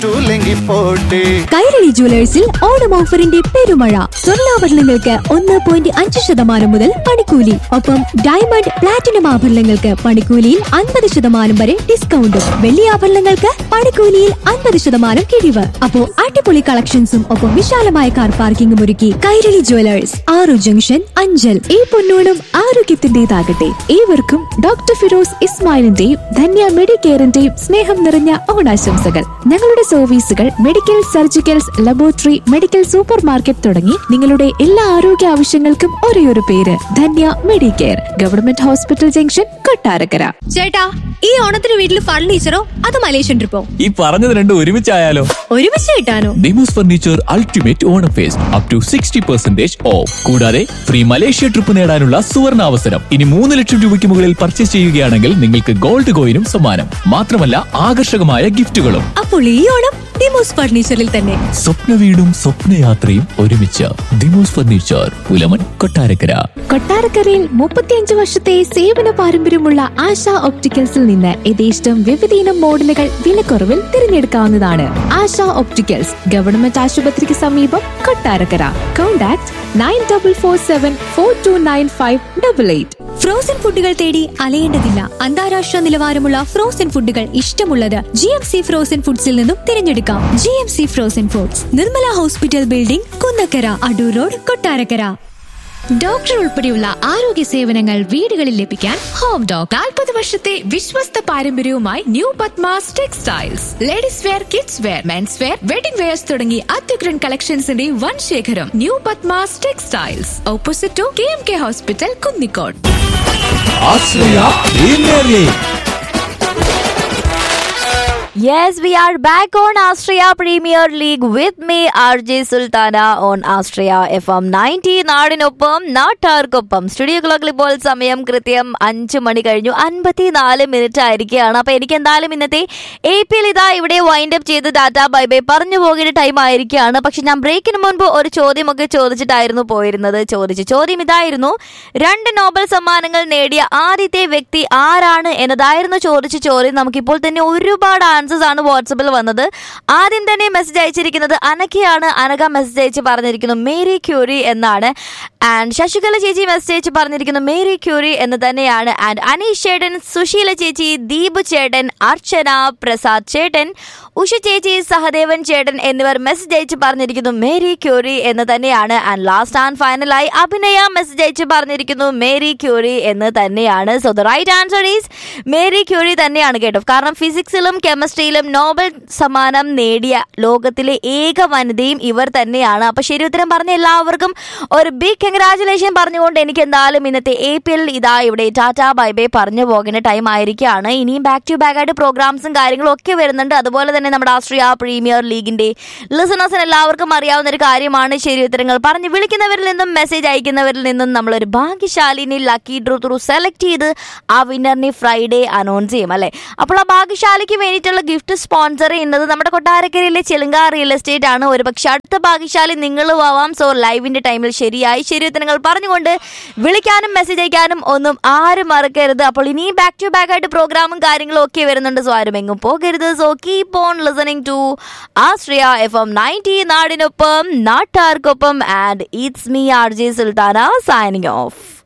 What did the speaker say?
പറ്റൂലെങ്കി പോട്ടെ കൈരളി ജുവലേഴ്സിൽ ഓണം ഓഫറിന്റെ പെരുമഴ സ്വർണ്ണാഭരണങ്ങൾക്ക് ഒന്ന് പോയിന്റ് അഞ്ച് ശതമാനം മുതൽ പണിക്കൂലി ഒപ്പം ഡയമണ്ട് പ്ലാറ്റിനം ആഭരണങ്ങൾക്ക് പണിക്കൂലിയിൽ അൻപത് ശതമാനം വരെ ഡിസ്കൗണ്ടും വെള്ളി ആഭരണങ്ങൾക്ക് പണിക്കൂലിയിൽ അൻപത് ശതമാനം കിഴിവ് അപ്പോ അടിപൊളി കളക്ഷൻസും ഒപ്പം വിശാലമായ കാർ പാർക്കിംഗും ഒരുക്കി കൈരളി ജുവലേഴ്സ് ആറു ജംഗ്ഷൻ അഞ്ചൽ ഈ പൊന്നോണം ആരോഗ്യത്തിന്റേതാകട്ടെ ഏവർക്കും ഡോക്ടർ ഫിറോസ് ഇസ്മായിലിന്റെയും ധന്യ മെഡിക്കെയറിന്റെയും സ്നേഹം നിറഞ്ഞ ഓണാശംസകൾ ഞങ്ങളുടെ സർവീസുകൾ medical surgicals laboratory medical super market തുടങ്ങി നിങ്ങളുടെ എല്ലാ ആരോഗ്യ ആവശ്യങ്ങൾക്കും ഒരേയൊരു പേര് Dhanya Medicare government hospital junction Kottarakkara ചേട്ടാ ഈ ഓണത്തിന് വീട്ടിൽ ഫർണിച്ചറോ അത് മലേഷ്യൻ ട്രിപ്പോ ഈ പറഞ്ഞത് രണ്ടും ഒരുമിച്ചായാലോ ഒരുമിച്ച് കിട്ടാനോ Demos furniture ultimate Onam fest up to sixty percentage off കൂടാതെ ഫ്രീ മലേഷ്യ ട്രിപ്പ് നേടാനുള്ള സുവർണ അവസരം ഇനി മൂന്ന് ലക്ഷം രൂപയ്ക്ക് മുകളിൽ പർച്ചേസ് ചെയ്യുകയാണെങ്കിൽ നിങ്ങൾക്ക് ഗോൾഡ് കോയിനും സമ്മാനം മാത്രമല്ല ആകർഷകമായ ഗിഫ്റ്റുകളും അപ്പോൾ ഈ ഓണം ഡിമോസ് ഫർണിച്ചറിൽ തന്നെ സ്വപ്ന വീടും സ്വപ്നയാത്രയും ഒരുമിച്ച് ദിമോസ് ഫർണിച്ചർ പുലമൻ കൊട്ടാരക്കര കൊട്ടാരക്കരയിൽ മുപ്പത്തിയഞ്ച് വർഷത്തെ സേവന പാരമ്പര്യമുള്ള ആശ ഒപ്റ്റിക്കൽസിൽ നിന്ന് യഥേഷ്ടം വിവിധയിനം മോഡലുകൾ വിലക്കുറവിൽ തിരഞ്ഞെടുക്കാവുന്നതാണ് ആശ ഒപ്റ്റിക്കൽസ് ഗവൺമെന്റ് ആശുപത്രിക്ക് സമീപം Kottarakkara contact nine double four seven four two nine five double eight frozen ഫുഡുകൾ തേടി അലയേണ്ടതില്ല അന്താരാഷ്ട്ര നിലവാരമുള്ള ഫ്രോസൺ ഫുഡുകൾ ഇഷ്ടമുള്ളത് ജി എം സി ഫ്രോസൺ ഫുഡ്സിൽ നിന്നും തിരഞ്ഞെടുക്കാം G M C frozen foods Nirmala hospital building Kunnakkara Adoor road Kottarakkara doctor ഉൾപ്പെടെയുള്ള ആരോഗ്യ സേവനങ്ങൾ വീടുകളിൽ ലഭിക്കാൻ ഹോം ഡോക് നാൽപ്പത് വർഷത്തെ വിശ്വസ്ത പാരമ്പര്യവുമായി new Padmas textiles ladies wear kids wear men's wear wedding wears തുടങ്ങി അത്യുഗ്രൻ കളക്ഷൻസിന്റെ വൻ ശേഖരം new Padmas textiles opposite to K M K hospital Kunnicode Yes, we are back on Austria Premier League with me, RJ Sultana on Austria FM 90 നാടിനൊപ്പം നാട്ടാർക്കൊപ്പം studio ക്ലോക്കിൽ ഇപ്പോൾ സമയം കൃത്യം അഞ്ചു മണി കഴിഞ്ഞു അൻപത്തിനാല് മിനിറ്റ് ആയിരിക്കുകയാണ് അപ്പൊ എനിക്ക് എന്തായാലും ഇന്നത്തെ എ പി എൽ ഇതാ ഇവിടെ വൈൻഡ് അപ്പ് ചെയ്ത് ടാറ്റ ബൈ ബൈ പറഞ്ഞു പോകേണ്ട ടൈം ആയിരിക്കുകയാണ് പക്ഷെ ഞാൻ ബ്രേക്കിന് മുൻപ് ഒരു ചോദ്യമൊക്കെ ചോദിച്ചിട്ടായിരുന്നു പോയിരുന്നത് ചോദിച്ചു ചോദ്യം ഇതായിരുന്നു രണ്ട് നോബൽ സമ്മാനങ്ങൾ നേടിയ ആദ്യത്തെ വ്യക്തി ആരാണ് എന്നതായിരുന്നു ചോദിച്ച ചോദ്യം നമുക്കിപ്പോൾ തന്നെ ഒരുപാട് ആൻസേഴ്സ് ആണ് വാട്സപ്പിൽ വന്നത് ആദ്യം തന്നെ മെസ്സേജ് അയച്ചിരിക്കുന്നത് അനക്കയാണ് അനക മെസ്സേജ് അയച്ച് പറഞ്ഞിരിക്കുന്നു മേരി ക്യൂരി എന്നാണ് ആൻഡ് ശശികല ചേച്ചി മെസ്സേജ് അയച്ച് പറഞ്ഞിരിക്കുന്നു മേരി ക്യൂരി എന്ന് തന്നെയാണ് ആൻഡ് അനീഷ് ചേട്ടൻ സുശീല ചേച്ചി ദീപ് ചേട്ടൻ അർച്ചന പ്രസാദ് ചേട്ടൻ ഉഷ ചേച്ചി സഹദേവൻ ചേട്ടൻ എന്നിവർ മെസ്സേജ് അയച്ച് പറഞ്ഞിരിക്കുന്നു മേരി ക്യൂരി എന്ന് തന്നെയാണ് ആൻഡ് ലാസ്റ്റ് ആൻഡ് ഫൈനലായി അഭിനയ മെസ്സേജ് അയച്ച് പറഞ്ഞിരിക്കുന്നു മേരി ക്യൂരി എന്ന് തന്നെയാണ് so the right answer is Marie Curie തന്നെയാണ് കേട്ടോ കാരണം ഫിസിക്സിലും കെമിസ്ട്രിയിലും നോബൽ സമ്മാനം നേടിയ ലോകത്തിലെ ഏക വനിതയും ഇവർ തന്നെയാണ് അപ്പൊ ശരി ഉത്തരം പറഞ്ഞ എല്ലാവർക്കും ഒരു ബിഗ് കൺഗ്രാചുലേഷൻ പറഞ്ഞുകൊണ്ട് എനിക്ക് എന്തായാലും ഇന്നത്തെ എ പി എൽ ഇതാ ഇവിടെ ടാറ്റ ബൈ ബൈ പറഞ്ഞു പോകുന്ന ടൈം ആയിരിക്കുകയാണ് ഇനിയും ബാക്ക് ടു ബാക്ക് ആയിട്ട് പ്രോഗ്രാംസും കാര്യങ്ങളും ഒക്കെ വരുന്നുണ്ട് അതുപോലെ തന്നെ നമ്മുടെ ആസ്ട്രിയ പ്രീമിയർ ലീഗിന്റെ ലിസണേഴ്സിന് എല്ലാവർക്കും അറിയാവുന്ന ഒരു കാര്യമാണ് ശരി ഉത്തരങ്ങൾ പറഞ്ഞ് വിളിക്കുന്നവരിൽ നിന്നും മെസ്സേജ് അയക്കുന്നവരിൽ നിന്നും നമ്മളൊരു ഭാഗ്യശാലിനെ ലക്കി ഡ്രൂ ത്രൂ സെലക്ട് ചെയ്ത് ആ വിന്നറിനെ ഫ്രൈഡേ അനൗൺസ് ചെയ്യും അല്ലെ അപ്പോൾ ആ ഭാഗ്യശാലിക്ക് വേണ്ടിയിട്ടുള്ള ഗിഫ്റ്റ് സ്പോൺസർ ചെയ്യുന്നത് നമ്മുടെ കൊട്ടാരക്കരയിലെ ചെലുങ്ക റിയൽ എസ്റ്റേറ്റ് ആണ് ഒരു പക്ഷെ അടുത്ത ഭാഗ്യശാലി നിങ്ങളും ആവാം സോ ലൈവിന്റെ ടൈമിൽ ശരിയായി ശരി ഉത്തരങ്ങൾ പറഞ്ഞുകൊണ്ട് വിളിക്കാനും മെസ്സേജ് അയക്കാനും ഒന്നും ആരും മറക്കരുത് അപ്പോൾ ഇനിയും ബാക്ക് ടു ബാക്ക് ആയിട്ട് പ്രോഗ്രാമും കാര്യങ്ങളും ഒക്കെ വരുന്നുണ്ട് സോ ആരും എങ്ങും പോകരുത് so keep on listening to Astria F M ninety നാടിനൊപ്പം നാട്ടാർക്കൊപ്പം and it's me R J Sultana signing of